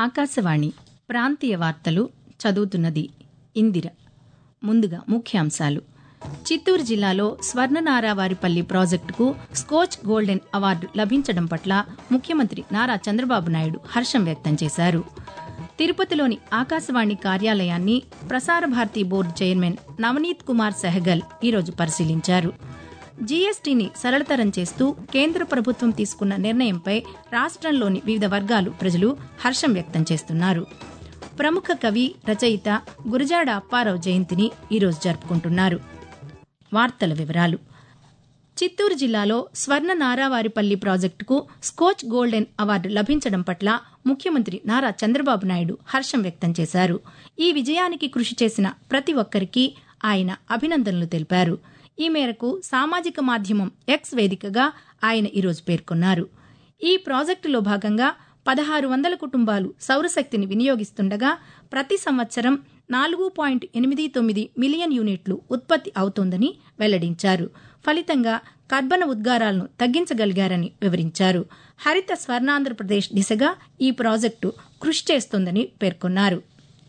ఆకాశవాణి ప్రాంతీయ వార్తలు చదువుతున్నది ఇందిర ముందుగా ముఖ్యాంశాలు చిత్తూరు జిల్లాలో స్వర్ణనారావారిపల్లి ప్రాజెక్టుకు స్కోచ్ గోల్డెన్ అవార్డు లభించడం పట్ల ముఖ్యమంత్రి నారా చంద్రబాబు నాయుడు హర్షం వ్యక్తం చేశారు తిరుపతిలోని ఆకాశవాణి కార్యాలయాన్ని ప్రసార భారతి బోర్డు చైర్మన్ నవనీత్ కుమార్ సెహగల్ ఈరోజు పరిశీలించారు జీఎస్టీని సరళతరం చేస్తూ కేంద్ర ప్రభుత్వం తీసుకున్న నిర్ణయంపై రాష్ట్రంలోని వివిధ వర్గాలు ప్రజలు హర్షం వ్యక్తం చేస్తున్నారు ప్రముఖ కవి రచయిత గురజాడ అప్పారావు జయంతిని ఈరోజు జరుపుకుంటున్నారు వార్తల వివరాలు చిత్తూరు జిల్లాలో స్వర్ణ నారావారిపల్లి ప్రాజెక్టుకు స్కోచ్ గోల్డెన్ అవార్డు లభించడం పట్ల ముఖ్యమంత్రి నారా చంద్రబాబు నాయుడు హర్షం వ్యక్తం చేశారు ఈ విజయానికి కృషి చేసిన ప్రతి ఒక్కరికి ఆయన అభినందనలు తెలిపారు ఈ మేరకు సామాజిక మాధ్యమం ఎక్స్ వేదికగా ఆయన ఈరోజు పేర్కొన్నారు ఈ ప్రాజెక్టులో భాగంగా పదహారు వందల కుటుంబాలు సౌరశక్తిని వినియోగిస్తుండగా ప్రతి సంవత్సరం నాలుగు పాయింట్ ఎనిమిది తొమ్మిది మిలియన్ యూనిట్లు ఉత్పత్తి అవుతోందని వెల్లడించారు ఫలితంగా కర్బన ఉద్గారాలను తగ్గించగలిగారని వివరించారు హరిత స్వర్ణాంధ్రప్రదేశ్ దిశగా ఈ ప్రాజెక్టు కృషి చేస్తోందని పేర్కొన్నారు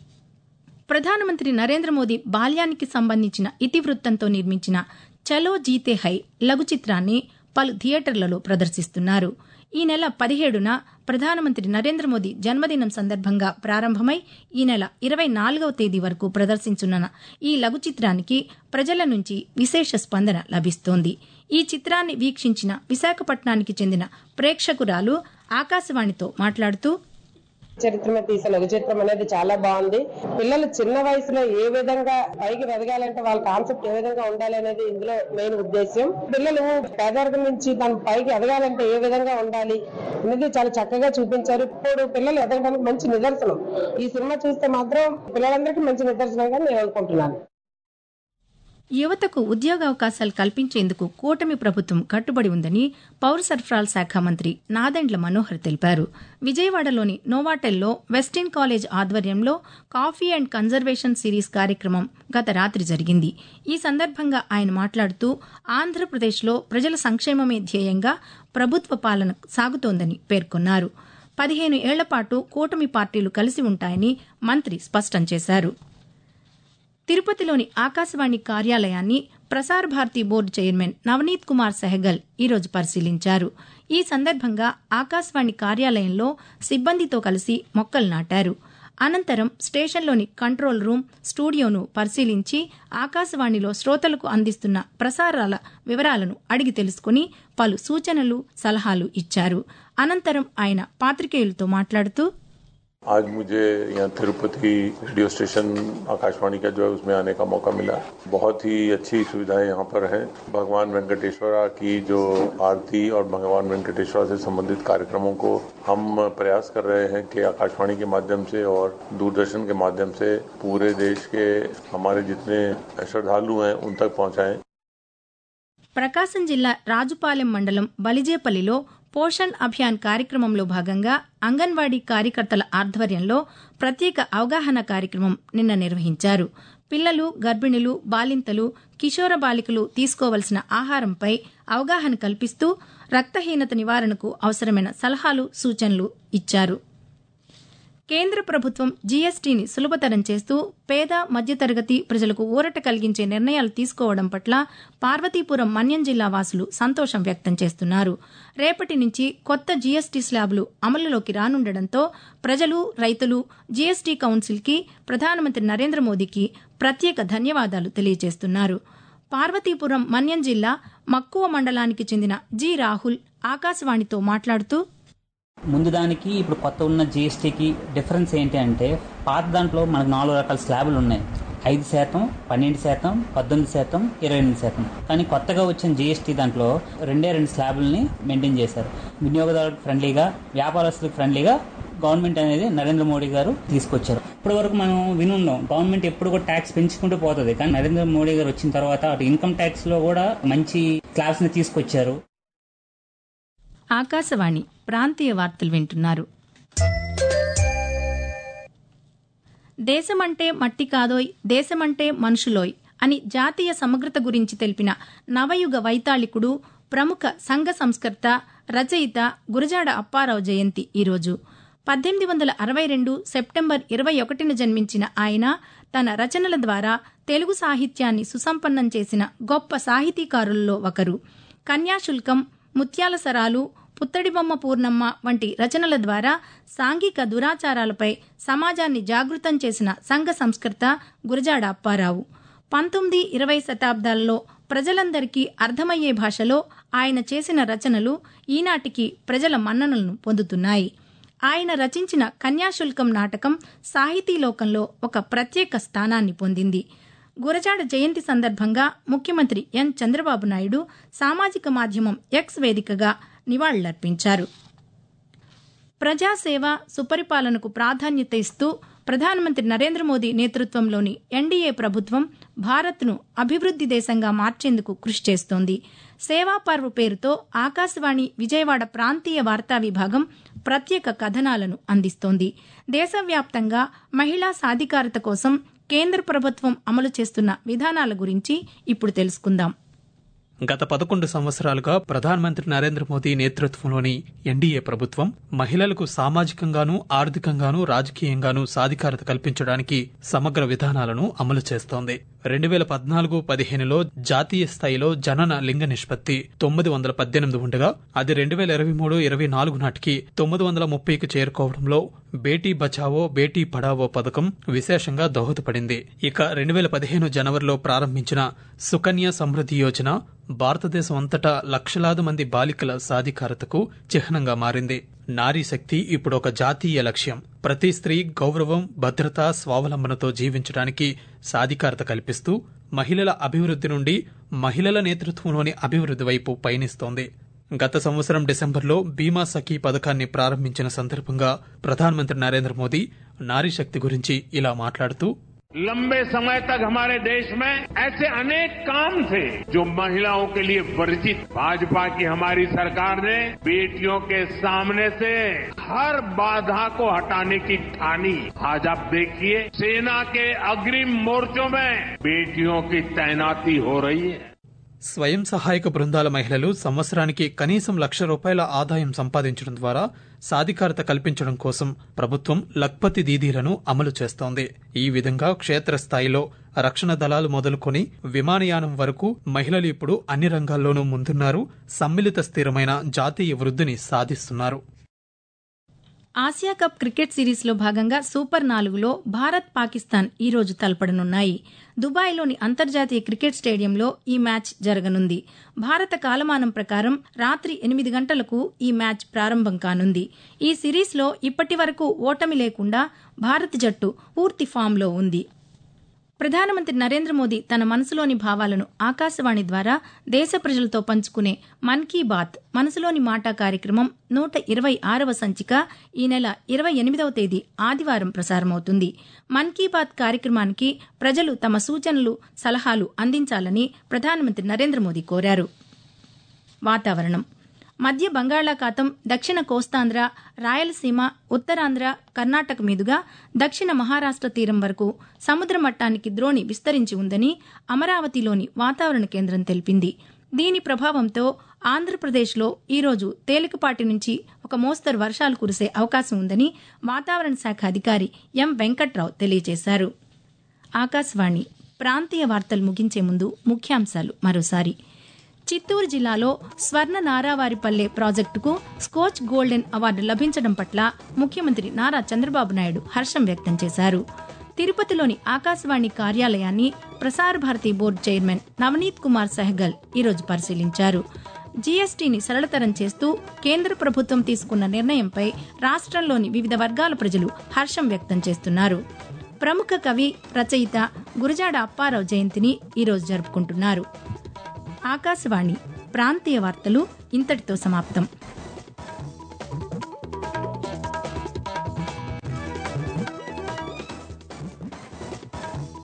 ప్రధానమంత్రి నరేంద్ర మోదీ బాల్యానికి సంబంధించిన ఇతివృత్తంతో నిర్మించిన చలో జీతే హై లఘు చిత్రాన్ని పలు థియేటర్లలో ప్రదర్శిస్తున్నారు ఈ నెల పదిహేడున ప్రధానమంత్రి నరేంద్ర మోదీ జన్మదినం సందర్భంగా ప్రారంభమై ఈ నెల ఇరవై నాలుగవ తేదీ వరకు ప్రదర్శించున్న ఈ లఘు చిత్రానికి ప్రజల నుంచి విశేష స్పందన లభిస్తోంది ఈ చిత్రాన్ని వీక్షించిన విశాఖపట్నానికి చెందిన ప్రేక్షకురాలు ఆకాశవాణితో మాట్లాడుతూ చరిత్ర మీద తీసిన లఘు చిత్రం అనేది చాలా బాగుంది పిల్లలు చిన్న వయసులో ఏ విధంగా పైకి ఎదగాలంటే వాళ్ళ కాన్సెప్ట్ ఏ విధంగా ఉండాలి అనేది ఇందులో మెయిన్ ఉద్దేశం పిల్లలు పేదరికం నుంచి తన పైకి ఎదగాలంటే ఏ విధంగా ఉండాలి అనేది చాలా చక్కగా చూపించారు ఇప్పుడు పిల్లలు ఎదగడానికి మంచి నిదర్శనం ఈ సినిమా చూస్తే మాత్రం పిల్లలందరికీ మంచి నిదర్శనంగా నేను అనుకుంటున్నాను యువతకు ఉద్యోగావకాశాలు కల్పించేందుకు కూటమి ప్రభుత్వం కట్టుబడి ఉందని పౌర సరఫరాల శాఖ మంత్రి నాదెండ్ల మనోహర్ తెలిపారు విజయవాడలోని నోవాటెల్లో వెస్టిన్ కాలేజ్ ఆధ్వర్యంలో కాఫీ అండ్ కన్జర్వేషన్ సిరీస్ కార్యక్రమం గత రాత్రి జరిగింది ఈ సందర్భంగా ఆయన మాట్లాడుతూ ఆంధ్రప్రదేశ్లో ప్రజల సంక్షేమమే ధ్యేయంగా ప్రభుత్వ పాలన సాగుతోందని పేర్కొన్నారు పదిహేను ఏళ్ల పాటు కూటమి పార్టీలు కలిసి ఉంటాయని మంత్రి స్పష్టం చేశారు తిరుపతిలోని ఆకాశవాణి కార్యాలయాన్ని ప్రసార భారతి బోర్డు చైర్మన్ నవనీత్ కుమార్ సెహగల్ ఈరోజు పరిశీలించారు ఈ సందర్భంగా ఆకాశవాణి కార్యాలయంలో సిబ్బందితో కలిసి మొక్కలు నాటారు అనంతరం స్టేషన్లోని కంట్రోల్ రూమ్ స్టూడియోను పరిశీలించి ఆకాశవాణిలో శ్రోతలకు అందిస్తున్న ప్రసారాల వివరాలను అడిగి తెలుసుకుని పలు సూచనలు సలహాలు ఇచ్చారు అనంతరం ఆయన పాత్రికేయులతో మాట్లాడుతూ आज मुझे यहाँ तिरुपति रेडियो स्टेशन आकाशवाणी का जो है उसमें आने का मौका मिला बहुत ही अच्छी सुविधाएं यहाँ पर हैं भगवान वेंकटेश्वरा की जो आरती और भगवान वेंकटेश्वरा से संबंधित कार्यक्रमों को हम प्रयास कर रहे हैं कि आकाशवाणी के माध्यम से और दूरदर्शन के माध्यम से पूरे देश के हमारे जितने श्रद्धालु हैं उन तक पहुँचाएं ప్రకాశం జిల్లా రాజుపాలెం మండలం బలిజేపల్లిలో పోషణ్ అభియాన్ కార్యక్రమంలో భాగంగా అంగన్వాడీ కార్యకర్తల ఆధ్వర్యంలో ప్రత్యేక అవగాహన కార్యక్రమం నిన్న నిర్వహించారు పిల్లలు గర్భిణులు బాలింతలు కిషోర బాలికలు తీసుకోవలసిన ఆహారంపై అవగాహన కల్పిస్తూ రక్తహీనత నివారణకు అవసరమైన సలహాలు సూచనలు ఇచ్చారు కేంద్ర ప్రభుత్వం జీఎస్టీని సులభతరం చేస్తూ పేద మధ్యతరగతి ప్రజలకు ఊరట కలిగించే నిర్ణయాలు తీసుకోవడం పట్ల పార్వతీపురం మన్యం జిల్లా వాసులు సంతోషం వ్యక్తం చేస్తున్నారు రేపటి నుంచి కొత్త జీఎస్టీ స్లాబులు అమలులోకి రానుండటంతో ప్రజలు రైతులు జీఎస్టీ కౌన్సిల్కి ప్రధానమంత్రి నరేంద్ర మోదీకి ప్రత్యేక ధన్యవాదాలు తెలియజేస్తున్నారు పార్వతీపురం మన్యం జిల్లా మక్కువ మండలానికి చెందిన జి రాహుల్ ఆకాశవాణితో మాట్లాడుతూ ముందు దానికి ఇప్పుడు కొత్త ఉన్న జిఎస్టీకి డిఫరెన్స్ ఏంటి అంటే పాత దాంట్లో మనకు నాలుగు రకాల స్లాబులు ఉన్నాయి ఐదు శాతం పన్నెండు శాతం పద్దెనిమిది శాతం ఇరవై ఎనిమిది శాతం కానీ కొత్తగా వచ్చిన జిఎస్టీ దాంట్లో రెండే రెండు స్లాబుల్ని మెయింటైన్ చేశారు వినియోగదారులకు ఫ్రెండ్లీగా వ్యాపారస్తులకు ఫ్రెండ్లీగా గవర్నమెంట్ అనేది నరేంద్ర మోడీ గారు తీసుకొచ్చారు ఇప్పటి వరకు మనం వినుందాం గవర్నమెంట్ ఎప్పుడు కూడా ట్యాక్స్ పెంచుకుంటూ పోతుంది కానీ నరేంద్ర మోడీ గారు వచ్చిన తర్వాత అటు ఇన్కమ్ ట్యాక్స్ లో కూడా మంచి క్లాబ్స్ ని తీసుకొచ్చారు ఆకాశవాణి ప్రాంతీయ వార్తలు వింటున్నారు దేశమంటే మట్టి కాదోయ్ దేశమంటే మనుషులోయ్ అని జాతీయ సమగ్రత గురించి తెలిపిన నవయుగ వైతాళికుడు ప్రముఖ సంఘ సంస్కర్త రచయిత గురజాడ అప్పారావు జయంతి ఈరోజు పద్దెనిమిది వందల అరవై రెండు సెప్టెంబర్ ఇరవై ఒకటిన జన్మించిన ఆయన తన రచనల ద్వారా తెలుగు సాహిత్యాన్ని సుసంపన్నం చేసిన గొప్ప సాహితీకారులలో ఒకరు కన్యాశుల్కం ముత్యాల సరాలు పుత్తడిబొమ్మ పూర్ణమ్మ వంటి రచనల ద్వారా సాంఘిక దురాచారాలపై సమాజాన్ని జాగృతం చేసిన సంఘ సంస్కర్త గురజాడ అప్పారావు పంతొమ్మిది ఇరవై శతాబ్దాలలో ప్రజలందరికీ అర్థమయ్యే భాషలో ఆయన చేసిన రచనలు ఈనాటికి ప్రజల మన్ననలను పొందుతున్నాయి ఆయన రచించిన కన్యాశుల్కం నాటకం సాహితీ లోకంలో ఒక ప్రత్యేక స్థానాన్ని పొందింది గురజాడ జయంతి సందర్భంగా ముఖ్యమంత్రి ఎన్ చంద్రబాబు నాయుడు సామాజిక మాధ్యమం ఎక్స్ వేదికగా నివాళులర్పించారు ప్రజాసేవ సుపరిపాలనకు ప్రాధాన్యత ఇస్తూ ప్రధానమంత్రి నరేంద్ర మోదీ నేతృత్వంలోని ఎన్డీఏ ప్రభుత్వం భారత్ను అభివృద్ది దేశంగా మార్చేందుకు కృషి చేస్తోంది సేవాపర్వ్ పేరుతో ఆకాశవాణి విజయవాడ ప్రాంతీయ వార్తా విభాగం ప్రత్యేక కథనాలను అందిస్తోంది దేశవ్యాప్తంగా మహిళా సాధికారత కోసం కేంద్ర ప్రభుత్వం అమలు చేస్తున్న విధానాల గురించి ఇప్పుడు తెలుసుకుందాం గత పదకొండు సంవత్సరాలుగా ప్రధానమంత్రి నరేంద్ర మోదీ నేతృత్వంలోని ఎన్డీఏ ప్రభుత్వం మహిళలకు సామాజికంగానూ ఆర్థికంగానూ రాజకీయంగానూ సాధికారత కల్పించడానికి సమగ్ర విధానాలను అమలు చేస్తోంది రెండు వేల పద్నాలుగు పదిహేనులో జాతీయ స్థాయిలో జనన లింగ నిష్పత్తి తొమ్మిది వందల పద్దెనిమిది ఉండగా అది రెండు వేల ఇరవై మూడు ఇరవై నాలుగు నాటికి తొమ్మిది వందల ముప్పైకి చేరుకోవడంలో బేటీ బచావో బేటీ పడావో పథకం విశేషంగా దోహదపడింది ఇక రెండు వేల పదిహేను జనవరిలో ప్రారంభించిన సుకన్య సమృద్ధి యోజన భారతదేశం అంతటా లక్షలాది మంది బాలికల సాధికారతకు చిహ్నంగా మారింది నారీ శక్తి ఇప్పుడు ఒక జాతీయ లక్ష్యం ప్రతి స్త్రీ గౌరవం భద్రత స్వావలంబనతో జీవించడానికి సాధికారత కల్పిస్తూ మహిళల అభివృద్ధి నుండి మహిళల నేతృత్వంలోని అభివృద్ధి వైపు పయనిస్తోంది గత సంవత్సరం డిసెంబర్లో బీమా సఖీ పథకాన్ని ప్రారంభించిన సందర్భంగా ప్రధానమంత్రి నరేంద్ర మోదీ నారీ శక్తి గురించి ఇలా మాట్లాడుతూ लंबे समय तक हमारे देश में ऐसे अनेक काम थे जो महिलाओं के लिए वर्जित भाजपा की हमारी सरकार ने बेटियों के सामने से हर बाधा को हटाने की ठानी आज आप देखिए सेना के अग्रिम मोर्चों में बेटियों की तैनाती हो रही है స్వయం సహాయక బృందాల మహిళలు సంవత్సరానికి కనీసం లక్ష రూపాయల ఆదాయం సంపాదించడం ద్వారా సాధికారత కల్పించడం కోసం ప్రభుత్వం లక్పతి దీదీలను అమలు చేస్తోంది ఈ విధంగా క్షేత్రస్థాయిలో రక్షణ దళాలు మొదలుకొని విమానయానం వరకు మహిళలు ఇప్పుడు అన్ని రంగాల్లోనూ ముందున్నారు సమ్మిళిత స్థిరమైన జాతీయ వృద్ధిని సాధిస్తున్నారు ఆసియా కప్ క్రికెట్ సిరీస్లో భాగంగా సూపర్ నాలుగులో భారత్ పాకిస్తాన్ ఈ రోజు తలపడనున్నాయి దుబాయ్లోని అంతర్జాతీయ క్రికెట్ స్టేడియంలో ఈ మ్యాచ్ జరగనుంది భారత కాలమానం ప్రకారం రాత్రి ఎనిమిది గంటలకు ఈ మ్యాచ్ ప్రారంభం కానుంది ఈ సిరీస్లో ఇప్పటి వరకు ఓటమి లేకుండా భారత జట్టు పూర్తి ఫామ్లో ఉంది ప్రధానమంత్రి నరేంద్ర మోదీ తన మనసులోని భావాలను ఆకాశవాణి ద్వారా దేశ ప్రజలతో పంచుకునే మన్ కీ బాత్ మనసులోని మాట కార్యక్రమం నూట ఇరవై ఆరవ సంచిక ఈ నెల ఇరవై ఎనిమిదవ తేదీ ఆదివారం ప్రసారమవుతుంది మన్ కీ బాత్ కార్యక్రమానికి ప్రజలు తమ సూచనలు సలహాలు అందించాలని ప్రధానమంత్రి నరేంద్ర మోదీ కోరారు వాతావరణం మధ్య బంగాళాఖాతం దక్షిణ కోస్తాంధ్ర రాయలసీమ ఉత్తరాంధ్ర కర్ణాటక మీదుగా దక్షిణ మహారాష్ట్ర తీరం వరకు సముద్ర మట్టానికి ద్రోణి విస్తరించి ఉందని అమరావతిలోని వాతావరణ కేంద్రం తెలిపింది దీని ప్రభావంతో ఆంధ్రప్రదేశ్లో ఈరోజు తేలికపాటి నుంచి ఒక మోస్తరు వర్షాలు కురిసే అవకాశం ఉందని వాతావరణ శాఖ అధికారి ఎం వెంకట్రావు తెలియజేశారు ఆకాశవాణి ప్రాంతీయ వార్తలు ముగించే ముందు ముఖ్యాంశాలు మరోసారి చిత్తూరు జిల్లాలో స్వర్ణ నారావారిపల్లె ప్రాజెక్టుకు స్కోచ్ గోల్డెన్ అవార్డు లభించడం పట్ల ముఖ్యమంత్రి నారా చంద్రబాబు నాయుడు హర్షం వ్యక్తం చేశారు తిరుపతిలోని ఆకాశవాణి కార్యాలయాన్ని ప్రసార భారతి బోర్డు చైర్మన్ నవనీత్ కుమార్ సెహగల్ ఈరోజు పరిశీలించారు జీఎస్టీని సరళతరం చేస్తూ కేంద్ర ప్రభుత్వం తీసుకున్న నిర్ణయంపై రాష్ట్రంలోని వివిధ వర్గాల ప్రజలు హర్షం వ్యక్తం చేస్తున్నారు ప్రముఖ కవి రచయిత గురజాడ అప్పారావు జయంతిని ఈరోజు జరుపుకుంటున్నారు ఆకాశవాణి ప్రాంతీయ వార్తలు ఇంతటితో సమాప్తం